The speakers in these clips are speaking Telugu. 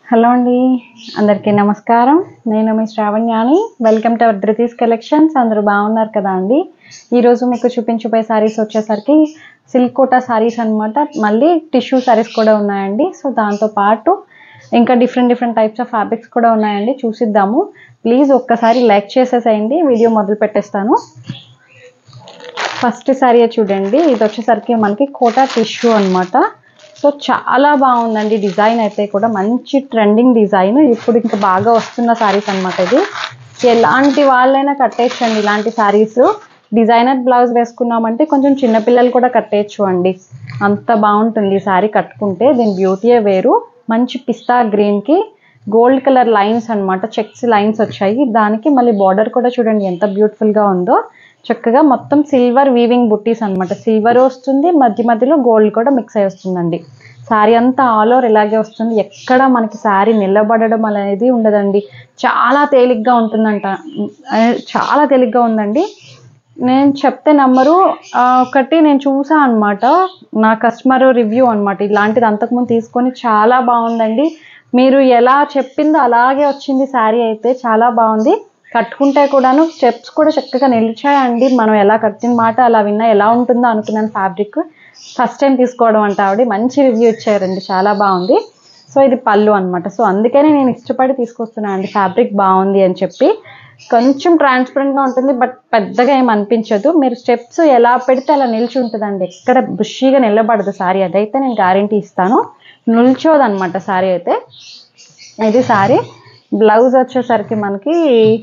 హలో అండి అందరికీ నమస్కారం నేను మీ శ్రావణ్యాని welcome to our Dhruti's collections అందరూ బాగున్నారు కదా అండి ఈరోజు మీకు చూపించబోయే సారీస్ వచ్చేసరికి సిల్క్ కోటా సారీస్ అన్నమాట మళ్ళీ టిష్యూ సారీస్ కూడా ఉన్నాయండి సో దాంతో పాటు ఇంకా different different types of fabrics కూడా ఉన్నాయండి చూసిద్దాము ప్లీజ్ ఒక్కసారి లైక్ చేసేసేయండి వీడియో మొదలు పెట్టేస్తాను ఫస్ట్ సారీ చూడండి ఇది వచ్చేసరికి మనకి కోటా టిష్యూ అన్నమాట సో చాలా బాగుందండి డిజైన్ అయితే కూడా మంచి ట్రెండింగ్ డిజైన్ ఇప్పుడు ఇంకా బాగా వస్తున్న సారీస్ అన్నమాట ఇది ఎలాంటి వాళ్ళైనా కట్టేయచ్చండి ఇలాంటి సారీస్ డిజైనర్ బ్లౌజ్ వేసుకున్నామంటే కొంచెం చిన్నపిల్లలు కూడా కట్టేయచ్చు అండి అంత బాగుంటుంది ఈ సారీ కట్టుకుంటే దీని బ్యూటీయే వేరు మంచి పిస్తా గ్రీన్కి గోల్డ్ కలర్ లైన్స్ అన్నమాట చెక్స్ లైన్స్ వచ్చాయి దానికి మళ్ళీ బార్డర్ కూడా చూడండి ఎంత బ్యూటిఫుల్గా ఉందో చక్కగా మొత్తం సిల్వర్ వీవింగ్ బుట్టీస్ అన్నమాట సిల్వర్ వస్తుంది మధ్య మధ్యలో గోల్డ్ కూడా మిక్స్ అయి వస్తుందండి శారీ అంతా ఆల్ ఓవర్ ఇలాగే వస్తుంది ఎక్కడ మనకి శారీ నిలబడడం అనేది ఉండదండి చాలా తేలిగ్గా ఉంటుందంట ఆ, చాలా తేలిగ్గా ఉందండి నేను చెప్తే నమ్మరు ఆ, ఒకటి నేను చూసా అనమాట నా కస్టమర్ రివ్యూ అనమాట ఇలాంటిది అంతకుముందు తీసుకొని చాలా బాగుందండి మీరు ఎలా చెప్పిందో అలాగే వచ్చింది శారీ అయితే చాలా బాగుంది కట్టుకుంటే కూడాను స్టెప్స్ కూడా చక్కగా నిలిచాయండి మనం ఎలా కట్టిన మాట అలా విన్నా ఎలా ఉంటుందో అనుకున్నాను ఫ్యాబ్రిక్ ఫస్ట్ టైం తీసుకోవడం అంటే ఆవిడ మంచి రివ్యూ ఇచ్చారండి చాలా బాగుంది సో ఇది పళ్ళు అన్నమాట సో అందుకనే నేను ఇష్టపడి తీసుకొస్తున్నాను అండి ఫ్యాబ్రిక్ బాగుంది అని చెప్పి కొంచెం ట్రాన్స్పరెంట్గా ఉంటుంది బట్ పెద్దగా ఏం అనిపించదు మీరు స్టెప్స్ ఎలా పెడితే అలా నిలిచి ఉంటుందండి ఎక్కడ బుషీగా నిలబడదు సారీ అదైతే నేను గ్యారంటీ ఇస్తాను నిల్చోదన్నమాట సారీ అయితే ఇది సారీ బ్లౌజ్ వచ్చేసరికి మనకి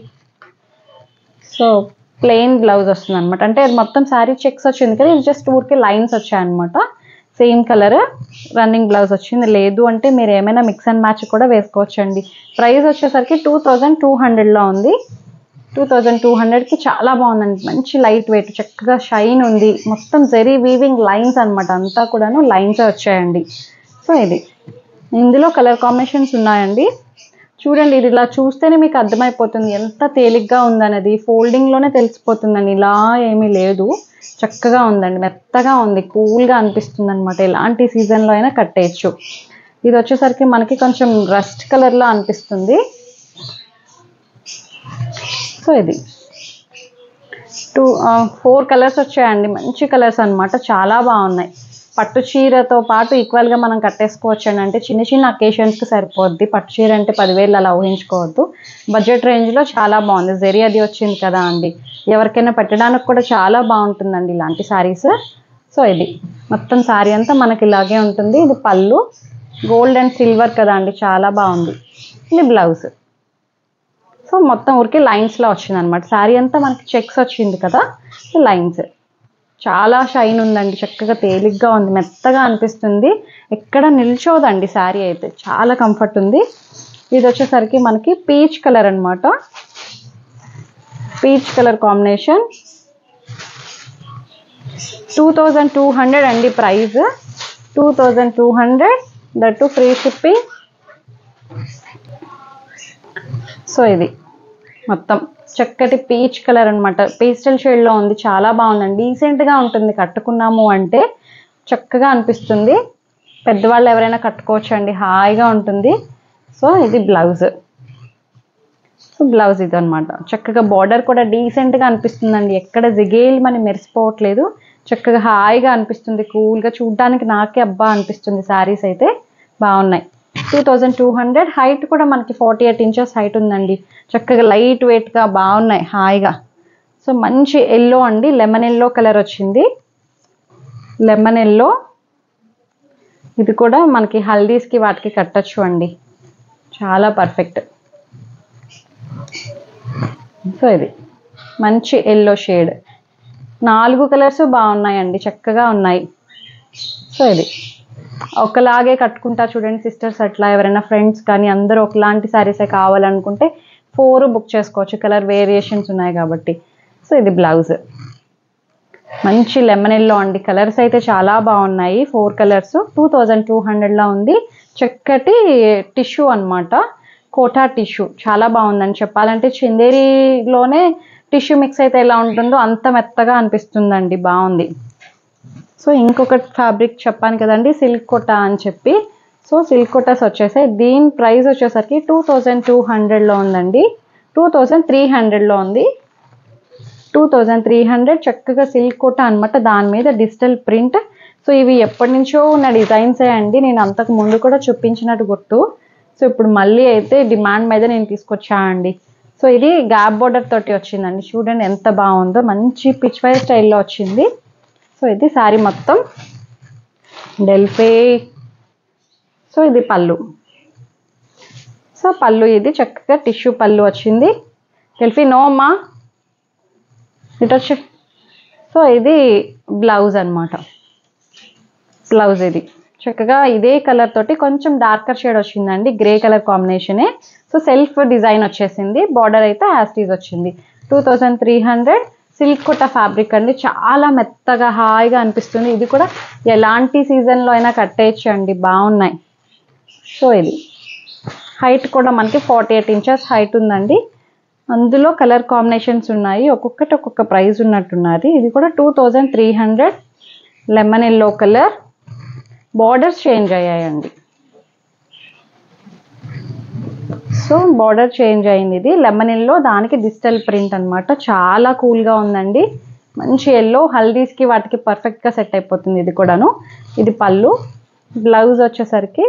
సో ప్లెయిన్ బ్లౌజ్ వస్తుంది అనమాట అంటే అది మొత్తం శారీ చెక్స్ వచ్చింది కదా ఇది జస్ట్ ఊరికి లైన్స్ వచ్చాయన్నమాట సేమ్ కలర్ రన్నింగ్ బ్లౌజ్ వచ్చింది లేదు అంటే మీరు ఏమైనా మిక్స్ అండ్ మ్యాచ్ కూడా వేసుకోవచ్చండి ప్రైస్ వచ్చేసరికి టూ థౌజండ్ టూ హండ్రెడ్లో ఉంది టూ థౌజండ్ టూ హండ్రెడ్కి చాలా బాగుందండి మంచి లైట్ వెయిట్ చక్కగా షైన్ ఉంది మొత్తం జెరీ వీవింగ్ లైన్స్ అనమాట అంతా కూడాను లైన్స్ వచ్చాయండి సో ఇది ఇందులో కలర్ కాంబినేషన్స్ ఉన్నాయండి చూడండి ఇది ఇలా చూస్తేనే మీకు అర్థమైపోతుంది ఎంత తేలిగ్గా ఉందనేది ఫోల్డింగ్లోనే తెలిసిపోతుందండి ఇలా ఏమీ లేదు చక్కగా ఉందండి మెత్తగా ఉంది కూల్గా అనిపిస్తుంది అనమాట ఎలాంటి సీజన్లో అయినా కట్టేయచ్చు ఇది వచ్చేసరికి మనకి కొంచెం రస్ట్ కలర్లో అనిపిస్తుంది సో ఇది టూ ఫోర్ కలర్స్ వచ్చాయండి మంచి కలర్స్ అన్నమాట చాలా బాగున్నాయి పట్టు చీరతో పాటు ఈక్వల్గా మనం కట్టేసుకోవచ్చు అని అంటే చిన్న చిన్న అకేషన్స్కి సరిపోద్ది పట్టు చీర అంటే పదివేలు అలా ఊహించుకోవద్దు బడ్జెట్ రేంజ్లో చాలా బాగుంది జెరీ అది వచ్చింది కదా అండి ఎవరికైనా పెట్టడానికి కూడా చాలా బాగుంటుందండి ఇలాంటి శారీస్ సో ఇది మొత్తం శారీ అంతా మనకి ఇలాగే ఉంటుంది ఇది పళ్ళు గోల్డ్ అండ్ సిల్వర్ కదా అండి చాలా బాగుంది ఇది బ్లౌజ్ సో మొత్తం ఊరికి లైన్స్లో వచ్చింది అనమాట శారీ అంతా మనకి చెక్స్ వచ్చింది కదా లైన్స్ చాలా షైన్ ఉందండి చక్కగా తేలిగ్గా ఉంది మెత్తగా అనిపిస్తుంది ఎక్కడ నిల్చోదండి శారీ అయితే చాలా కంఫర్ట్ ఉంది ఇది వచ్చేసరికి మనకి పీచ్ కలర్ అన్నమాట peach colour combination two thousand two hundred అండి price two thousand two hundred that free shipping so ఇది మొత్తం చక్కటి పీచ్ కలర్ అనమాట పేస్టల్ షేడ్లో ఉంది చాలా బాగుందండి డీసెంట్గా ఉంటుంది కట్టుకున్నాము అంటే చక్కగా అనిపిస్తుంది పెద్దవాళ్ళు ఎవరైనా కట్టుకోవచ్చు అండి హాయిగా ఉంటుంది సో ఇది బ్లౌజ్ సో బ్లౌజ్ ఇది అనమాట చక్కగా బార్డర్ కూడా డీసెంట్గా అనిపిస్తుందండి ఎక్కడ జిగేల్ మని మెరిసిపోవట్లేదు చక్కగా హాయిగా అనిపిస్తుంది కూల్గా చూడడానికి నాకే అబ్బా అనిపిస్తుంది శారీస్ అయితే బాగున్నాయి two thousand two hundred height కూడా మనకి ఫార్టీ ఎయిట్ ఇంచెస్ హైట్ ఉందండి చక్కగా లైట్ వెయిట్గా బాగున్నాయి హాయిగా సో మంచి ఎల్లో అండి లెమన్ ఎల్లో కలర్ వచ్చింది లెమన్ ఎల్లో ఇది కూడా మనకి హల్దీస్కి వాటికి కట్టచ్చు అండి చాలా పర్ఫెక్ట్ సో ఇది మంచి ఎల్లో షేడ్ నాలుగు కలర్స్ బాగున్నాయండి చక్కగా ఉన్నాయి సో ఇది ఒకలాగే కట్టుకుంటా చూడండి సిస్టర్స్ అట్లా ఎవరైనా ఫ్రెండ్స్ కానీ అందరూ ఒకలాంటి శారీసే కావాలనుకుంటే ఫోర్ బుక్ చేసుకోవచ్చు కలర్ వేరియేషన్స్ ఉన్నాయి కాబట్టి సో ఇది బ్లౌజ్ మంచి లెమన్ ఎల్లో అండి కలర్స్ అయితే చాలా బాగున్నాయి four colours two thousand two హండ్రెడ్లో ఉంది చక్కటి టిష్యూ అన్నమాట కోటా టిష్యూ చాలా బాగుందని చెప్పాలంటే చందేరిలోనే టిష్యూ మిక్స్ అయితే ఎలా ఉంటుందో అంత మెత్తగా అనిపిస్తుందండి బాగుంది సో ఇంకొక ఫ్యాబ్రిక్ చెప్పాను కదండి సిల్క్ కోటా అని చెప్పి సో సిల్క్ కోటాస్ వచ్చేసాయి దీని ప్రైస్ వచ్చేసరికి టూ థౌజండ్ టూ హండ్రెడ్లో ఉందండి టూ థౌజండ్ త్రీ హండ్రెడ్లో ఉంది టూ థౌజండ్ త్రీ హండ్రెడ్ చక్కగా సిల్క్ కోట అనమాట దాని మీద డిజిటల్ ప్రింట్ సో ఇవి ఎప్పటి నుంచో ఉన్న డిజైన్సే అండి నేను అంతకు ముందు కూడా చూపించినట్టు గుర్తు సో ఇప్పుడు మళ్ళీ అయితే డిమాండ్ మీద నేను తీసుకొచ్చా అండి సో ఇది గ్యాప్ బోర్డర్ తోటి వచ్చిందండి చూడండి ఎంత బాగుందో మంచి పిచ్ వై స్టైల్లో వచ్చింది సో ఇది శారీ మొత్తం డెల్ఫే సో ఇది పళ్ళు సో పళ్ళు ఇది చక్కగా టిష్యూ పళ్ళు వచ్చింది డెల్ఫీ నో అమ్మా ఇటు వచ్చి సో ఇది బ్లౌజ్ అన్నమాట బ్లౌజ్ ఇది చక్కగా ఇదే కలర్ తోటి కొంచెం డార్కర్ షేడ్ వచ్చిందండి గ్రే కలర్ కాంబినేషనే సో సెల్ఫ్ డిజైన్ వచ్చేసింది బార్డర్ అయితే యాస్టీజ్ వచ్చింది two thousand three hundred silk Kota fabric అండి చాలా మెత్తగా హాయిగా అనిపిస్తుంది ఇది కూడా ఎలాంటి సీజన్లో అయినా కట్టేయచ్చు అండి బాగున్నాయి సో ఇది హైట్ కూడా మనకి ఫార్టీ ఎయిట్ ఇంచెస్ హైట్ ఉందండి అందులో కలర్ కాంబినేషన్స్ ఉన్నాయి ఒక్కొక్కటి ఒక్కొక్క ప్రైస్ ఉన్నట్టున్నది ఇది కూడా two thousand three hundred lemon yellow colour borders change అయ్యాయండి సో బార్డర్ చేంజ్ అయింది ఇది లెమన్ ఎల్లో దానికి డిజిటల్ ప్రింట్ అన్నమాట చాలా కూల్గా ఉందండి మంచి ఎల్లో హల్దీస్కి వాటికి పర్ఫెక్ట్గా సెట్ అయిపోతుంది ఇది కూడాను ఇది పళ్ళు బ్లౌజ్ వచ్చేసరికి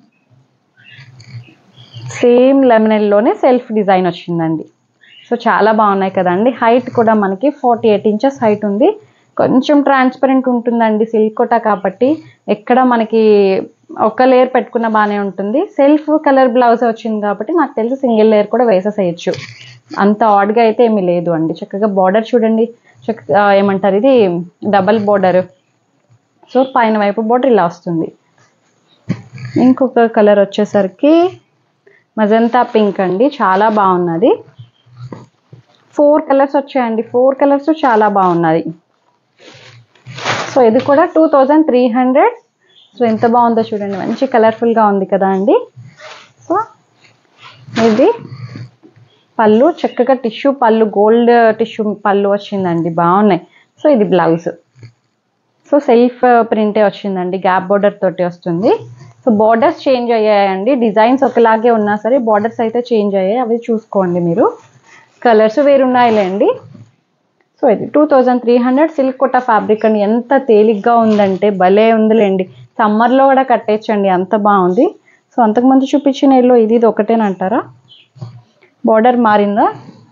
సేమ్ లెమన్ ఎల్లోనే సెల్ఫ్ డిజైన్ వచ్చిందండి సో చాలా బాగున్నాయి కదండి హైట్ కూడా మనకి ఫార్టీ ఎయిట్ ఇంచెస్ హైట్ ఉంది కొంచెం ట్రాన్స్పరెంట్ ఉంటుందండి సిల్క్ కోట కాబట్టి ఎక్కడ మనకి ఒక లేయర్ పెట్టుకున్న బాగానే ఉంటుంది సెల్ఫ్ కలర్ బ్లౌజ్ వచ్చింది కాబట్టి నాకు తెలిసి సింగిల్ లేయర్ కూడా వేసేసేయచ్చు అంత ఆడ్గా అయితే ఏమీ లేదు అండి చక్కగా బార్డర్ చూడండి చక్కగా ఏమంటారు ఇది డబల్ బార్డర్ సో పైన వైపు బార్డర్ ఇలా వస్తుంది ఇంకొక కలర్ వచ్చేసరికి మజంతా పింక్ అండి చాలా బాగున్నది ఫోర్ కలర్స్ వచ్చాయండి ఫోర్ కలర్స్ చాలా బాగున్నది సో ఇది కూడా two thousand three hundred so ఎంత బాగుందో చూడండి మంచి కలర్ఫుల్గా ఉంది కదా అండి సో ఇది పళ్ళు చక్కగా టిష్యూ పళ్ళు గోల్డ్ టిష్యూ పళ్ళు వచ్చిందండి బాగున్నాయి సో ఇది బ్లౌజ్ సో సెల్ఫ్ ప్రింటే వచ్చిందండి గ్యాప్ బోర్డర్ తోటి వస్తుంది సో బార్డర్స్ చేంజ్ అయ్యాయండి డిజైన్స్ ఒకలాగే ఉన్నా సరే బార్డర్స్ అయితే చేంజ్ అయ్యాయి అవి చూసుకోండి మీరు కలర్స్ వేరున్నాయిలేండి సో ఇది two thousand three hundred silk Kota fabric అండి ఎంత తేలిగ్గా ఉందంటే భలే ఉందిలేండి సమ్మర్లో కూడా కట్టేయచ్చండి అంత బాగుంది సో అంతకుముందు చూపించిన ఎల్లో ఇది ఇది ఒకటేనంటారా బార్డర్ మారిందా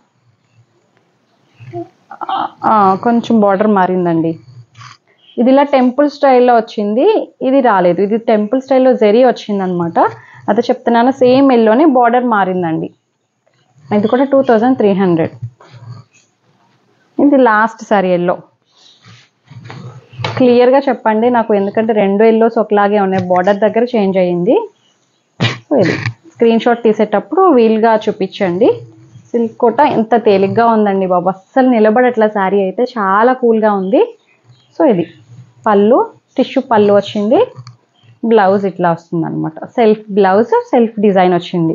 ఆ, కొంచెం బార్డర్ మారిందండి ఇది ఇలా టెంపుల్ స్టైల్లో వచ్చింది ఇది రాలేదు ఇది టెంపుల్ స్టైల్లో జెరీ వచ్చింది అనమాట అదే చెప్తున్నాను సేమ్ ఎల్లోనే బార్డర్ మారిందండి ఇది కూడా టూ థౌజండ్ త్రీ హండ్రెడ్ ఇది లాస్ట్ సారీ ఎల్లో క్లియర్గా చెప్పండి నాకు ఎందుకంటే రెండు ఎల్లోస్ ఒకలాగే ఉన్నాయి బార్డర్ దగ్గర చేంజ్ అయ్యింది సో ఇది స్క్రీన్ షాట్ తీసేటప్పుడు వీల్గా చూపించండి సిల్క్ కోట ఎంత తేలిగ్గా ఉందండి బాబు అస్సలు నిలబడట్ల శారీ అయితే చాలా కూల్గా ఉంది సో ఇది పళ్ళు టిష్యూ పళ్ళు వచ్చింది బ్లౌజ్ ఇట్లా వస్తుంది అనమాట సెల్ఫ్ బ్లౌజ్ సెల్ఫ్ డిజైన్ వచ్చింది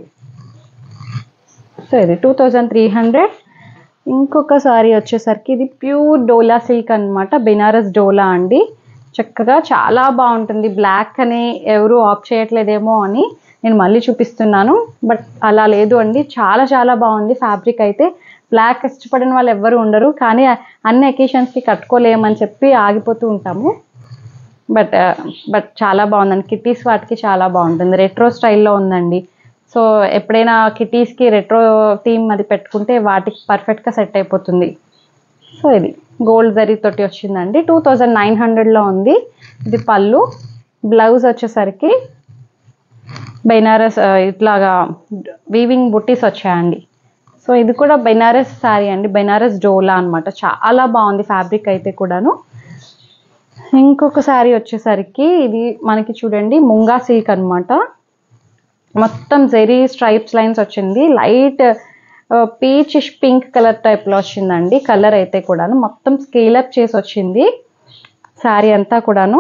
సో ఇది టూ థౌజండ్ త్రీ హండ్రెడ్ ఇంకొక సారీ వచ్చేసరికి ఇది ప్యూర్ డోలా సిల్క్ అన్నమాట బెనారస్ డోలా అండి చక్కగా చాలా బాగుంటుంది బ్లాక్ అని ఎవరు ఆప్ చేయట్లేదేమో అని నేను మళ్ళీ చూపిస్తున్నాను బట్ అలా లేదు అండి చాలా చాలా బాగుంది ఫ్యాబ్రిక్ అయితే బ్లాక్ ఇష్టపడిన వాళ్ళు ఎవ్వరు ఉండరు కానీ అన్ని ఎకేషన్స్కి కట్టుకోలేమని చెప్పి ఆగిపోతూ ఉంటాము బట్ బట్ చాలా బాగుందండి కిటీస్ వాటికి చాలా బాగుంటుంది రెట్రో స్టైల్లో ఉందండి సో ఎప్పుడైనా కిటీస్కి రెట్రో థీమ్ అది పెట్టుకుంటే వాటికి పర్ఫెక్ట్గా సెట్ అయిపోతుంది సో ఇది గోల్డ్ జరీ తోటి వచ్చిందండి టూ థౌజండ్ నైన్ హండ్రెడ్లో ఉంది ఇది పళ్ళు బ్లౌజ్ వచ్చేసరికి బెనారస్ ఆ, ఇట్లాగా వీవింగ్ బుట్టీస్ వచ్చాయండి సో ఇది కూడా బెనారస్ శారీ అండి బెనారస్ డోలా అన్నమాట చాలా బాగుంది ఫ్యాబ్రిక్ అయితే కూడాను ఇంకొక శారీ వచ్చేసరికి ఇది మనకి చూడండి ముంగా సిల్క్ అన్నమాట మొత్తం జెరీ స్ట్రైప్స్ లైన్స్ వచ్చింది లైట్ పీచ్ పింక్ కలర్ టైప్లో వచ్చిందండి కలర్ అయితే కూడాను మొత్తం స్కేల్ అప్ చేసి వచ్చింది శారీ అంతా కూడాను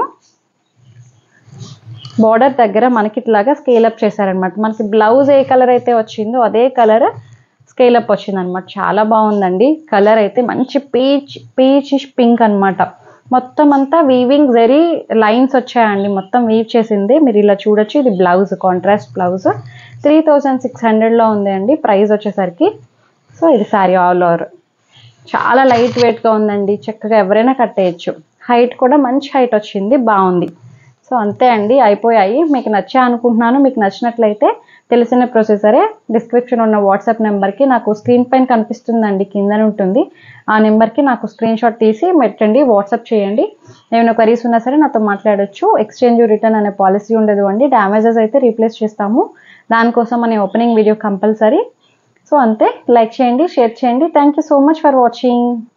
బార్డర్ దగ్గర మనకి ఇట్లాగా స్కేల్ అప్ చేశారనమాట మనకి బ్లౌజ్ ఏ కలర్ అయితే వచ్చిందో అదే కలర్ స్కేల్ అప్ వచ్చింది అనమాట చాలా బాగుందండి కలర్ అయితే మంచి పీచ్ పీచ్ పింక్ అన్నమాట మొత్తం అంతా వీవింగ్ వెరీ లైన్స్ వచ్చాయండి మొత్తం వీవ్ చేసింది మీరు ఇలా చూడొచ్చు ఇది blouse contrast blouse three thousand six హండ్రెడ్లో ఉంది అండి ప్రైస్ వచ్చేసరికి సో ఇది శారీ ఆల్ ఓవర్ చాలా లైట్ వెయిట్గా ఉందండి చక్కగా ఎవరైనా కట్టేయచ్చు హైట్ కూడా మంచి హైట్ వచ్చింది బాగుంది సో అంతే అండి అయిపోయాయి మీకు నచ్చా అనుకుంటున్నాను మీకు నచ్చినట్లయితే తెలిసిన ప్రొసెసరే డిస్క్రిప్షన్ ఉన్న వాట్సాప్ నెంబర్కి నాకు స్క్రీన్ పైన కనిపిస్తుందండి కింద ఉంటుంది ఆ నెంబర్కి నాకు స్క్రీన్ షాట్ తీసి పెట్టండి వాట్సాప్ చేయండి ఏమైనా క్వరీస్ ఉన్నా సరే నాతో మాట్లాడొచ్చు ఎక్స్చేంజ్ రిటర్న్ అనే పాలసీ ఉండదు అండి డ్యామేజెస్ అయితే రీప్లేస్ చేస్తాము దానికోసం అనే ఓపెనింగ్ వీడియో కంపల్సరీ సో అంతే లైక్ చేయండి షేర్ చేయండి thank you so much for watching